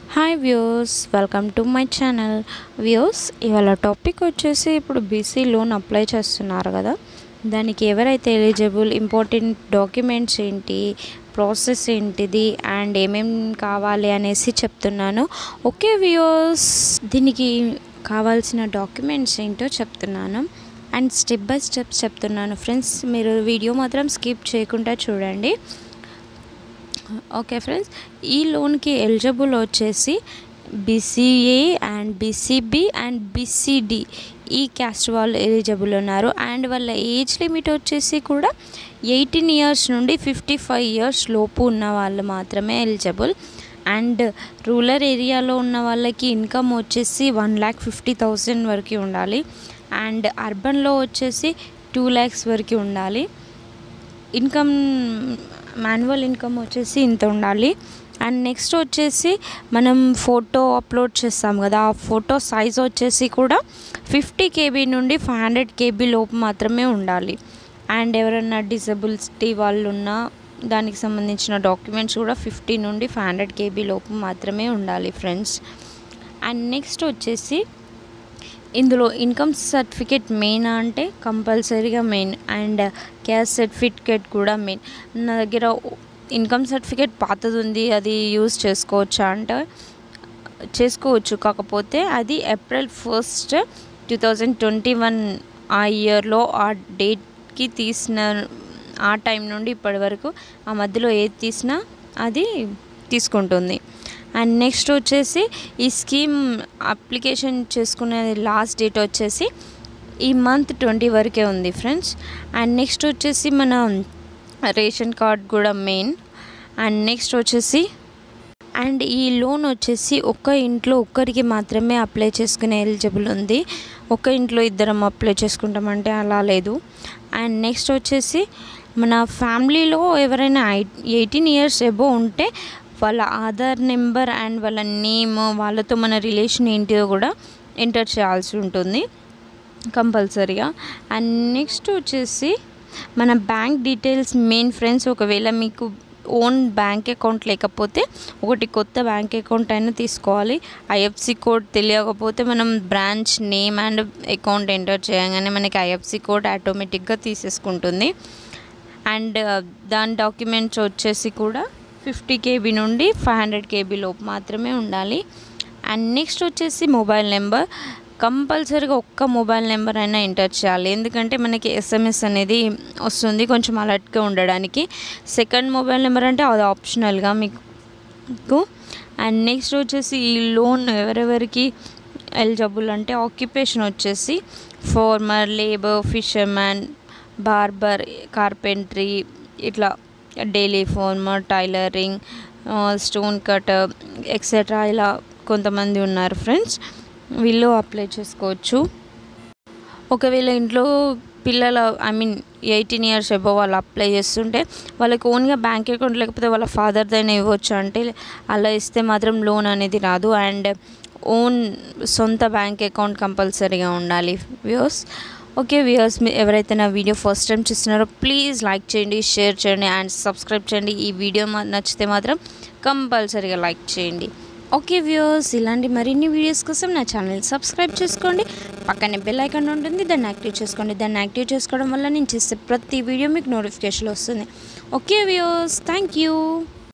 hi views welcome to my channel views ఇవాళ topic వచ్చేసి ఇప్పుడు బీసీ లోన్ అప్లై చేస్తున్నారు కదా దానికి ఎవరైతే ఎలిజిబుల్ ఇంపార్టెంట్ డాక్యుమెంట్స్ ఏంటి ప్రాసెస్ ఏంటిది అండ్ ఏమేం కావాలి అనేసి చెప్తున్నాను ఓకే వ్యూస్ దీనికి కావాల్సిన డాక్యుమెంట్స్ ఏంటో చెప్తున్నాను అండ్ స్టెప్ బై స్టెప్ చెప్తున్నాను ఫ్రెండ్స్ మీరు వీడియో మాత్రం స్కిప్ చేయకుండా చూడండి ఓకే ఫ్రెండ్స్ ఈ లోన్కి ఎలిజిబుల్ వచ్చేసి BCA and BCB and BCD ఈ క్యాస్ట్ వాళ్ళు ఎలిజిబుల్ ఉన్నారు అండ్ వాళ్ళ ఏజ్ లిమిట్ వచ్చేసి కూడా ఎయిటీన్ ఇయర్స్ నుండి ఫిఫ్టీ ఫైవ్ ఇయర్స్ లోపు ఉన్న వాళ్ళు మాత్రమే ఎలిజిబుల్ అండ్ రూరల్ ఏరియాలో ఉన్న వాళ్ళకి ఇన్కమ్ వచ్చేసి వన్ ల్యాక్ ఫిఫ్టీ థౌజండ్ వరకు ఉండాలి అండ్ అర్బన్లో వచ్చేసి టూ ల్యాక్స్ వరకు ఉండాలి ఇన్కమ్ మాన్యువల్ ఇన్కమ్ వచ్చేసి ఇంత ఉండాలి అండ్ నెక్స్ట్ వచ్చేసి మనం ఫోటో అప్లోడ్ చేస్తాం కదా ఆ ఫోటో సైజ్ వచ్చేసి కూడా ఫిఫ్టీ కేబీ నుండి ఫైవ్ హండ్రెడ్ కేబీ లోపు మాత్రమే ఉండాలి అండ్ ఎవరైనా డిసబిలిటీ వాళ్ళు ఉన్నా దానికి సంబంధించిన డాక్యుమెంట్స్ కూడా ఫిఫ్టీ నుండి ఫైవ్ హండ్రెడ్ కేబీ లోపు మాత్రమే ఉండాలి ఫ్రెండ్స్ అండ్ నెక్స్ట్ వచ్చేసి ఇందులో ఇన్కమ్ సర్టిఫికేట్ మెయిన్ అంటే కంపల్సరీగా మెయిన్ అండ్ క్యాస్ట్ సర్టిఫికేట్ కూడా మెయిన్ నా దగ్గర ఇన్కమ్ సర్టిఫికేట్ పాతది ఉంది అది యూజ్ చేసుకోవచ్చా అంటే చేసుకోవచ్చు కాకపోతే అది April first two thousand twenty one ఆ ఇయర్లో ఆ డేట్కి తీసిన ఆ టైం నుండి ఇప్పటి వరకు ఆ మధ్యలో ఏది తీసినా అది తీసుకుంటుంది అండ్ నెక్స్ట్ వచ్చేసి ఈ స్కీమ్ అప్లికేషన్ చేసుకునే లాస్ట్ డేట్ వచ్చేసి ఈ మంత్ ట్వంటీ వరకే ఉంది ఫ్రెండ్స్ అండ్ నెక్స్ట్ వచ్చేసి మన రేషన్ కార్డ్ కూడా మెయిన్ అండ్ నెక్స్ట్ వచ్చేసి అండ్ ఈ లోన్ వచ్చేసి ఒక్క ఇంట్లో ఒక్కరికి మాత్రమే అప్లై చేసుకునే ఎలిజిబుల్ ఉంది ఒక ఇంట్లో ఇద్దరం అప్లై చేసుకుంటామంటే అలా లేదు అండ్ నెక్స్ట్ వచ్చేసి మన ఫ్యామిలీలో ఎవరైనా ఎయిటీన్ ఇయర్స్ ఎబో ఉంటే వాళ్ళ ఆధార్ నెంబర్ అండ్ వాళ్ళ నేమ్ వాళ్ళతో మన రిలేషన్ ఏంటిదో కూడా ఎంటర్ చేయాల్సి ఉంటుంది కంపల్సరీగా అండ్ నెక్స్ట్ వచ్చేసి మన బ్యాంక్ డీటెయిల్స్ మెయిన్ ఫ్రెండ్స్ ఒకవేళ మీకు ఓన్ బ్యాంక్ అకౌంట్ లేకపోతే ఒకటి కొత్త బ్యాంక్ అకౌంట్ అయినా తీసుకోవాలి ఐఎఫ్సి కోడ్ తెలియకపోతే మనం branch name and account enter చేయగానే మనకి ఐఎఫ్సి కోడ్ ఆటోమేటిక్గా తీసేసుకుంటుంది అండ్ దాని డాక్యుమెంట్స్ వచ్చేసి కూడా ఫిఫ్టీ కేబీ నుండి ఫైవ్ హండ్రెడ్ కేబీ లోపు మాత్రమే ఉండాలి అండ్ నెక్స్ట్ వచ్చేసి మొబైల్ నెంబర్ కంపల్సరీగా ఒక్క మొబైల్ నెంబర్ అయినా ఎంటర్ చేయాలి ఎందుకంటే మనకి ఎస్ఎంఎస్ అనేది వస్తుంది కొంచెం అలర్ట్గా ఉండడానికి సెకండ్ మొబైల్ నెంబర్ అంటే అది ఆప్షనల్గా మీకు అండ్ నెక్స్ట్ వచ్చేసి ఈ లోన్ ఎవరెవరికి ఎలిజిబుల్ అంటే ఆక్యుపేషన్ వచ్చేసి farmer labour fisherman barber carpentry ఇట్లా daily farmer tailoring stone cut etcetera ఇలా కొంతమంది ఉన్నారు ఫ్రెండ్స్ వీళ్ళు అప్లై చేసుకోవచ్చు ఒకవేళ ఇంట్లో పిల్లల I mean eighteen years above వాళ్ళు అప్లై చేస్తుంటే వాళ్ళకి ఓన్గా బ్యాంక్ అకౌంట్ లేకపోతే వాళ్ళ ఫాదర్దైనా ఇవ్వచ్చు అంటే అలా ఇస్తే మాత్రం లోన్ అనేది రాదు అండ్ ఓన్ సొంత బ్యాంక్ అకౌంట్ కంపల్సరీగా ఉండాలి వ్యూస్ ఓకే వ్యూయర్స్ మీరు ఎవరైతే నా వీడియో ఫస్ట్ టైం చూస్తున్నారో ప్లీజ్ లైక్ చేయండి షేర్ చేయండి అండ్ సబ్స్క్రైబ్ చేయండి ఈ వీడియో నచ్చితే మాత్రం కంపల్సరీగా లైక్ చేయండి ఓకే వ్యూయర్స్ ఇలాంటి మరిన్ని వీడియోస్ కోసం నా ఛానల్ సబ్స్క్రైబ్ చేసుకోండి పక్కనే బెల్ ఐకాన్ ఉంటుంది దాన్ని యాక్టివ్ చేసుకోండి దాన్ని యాక్టివ్ చేసుకోవడం వల్ల నేను చేసే ప్రతి వీడియో మీకు నోటిఫికేషన్ వస్తుంది ఓకే వ్యూయర్స్ థ్యాంక్ యూ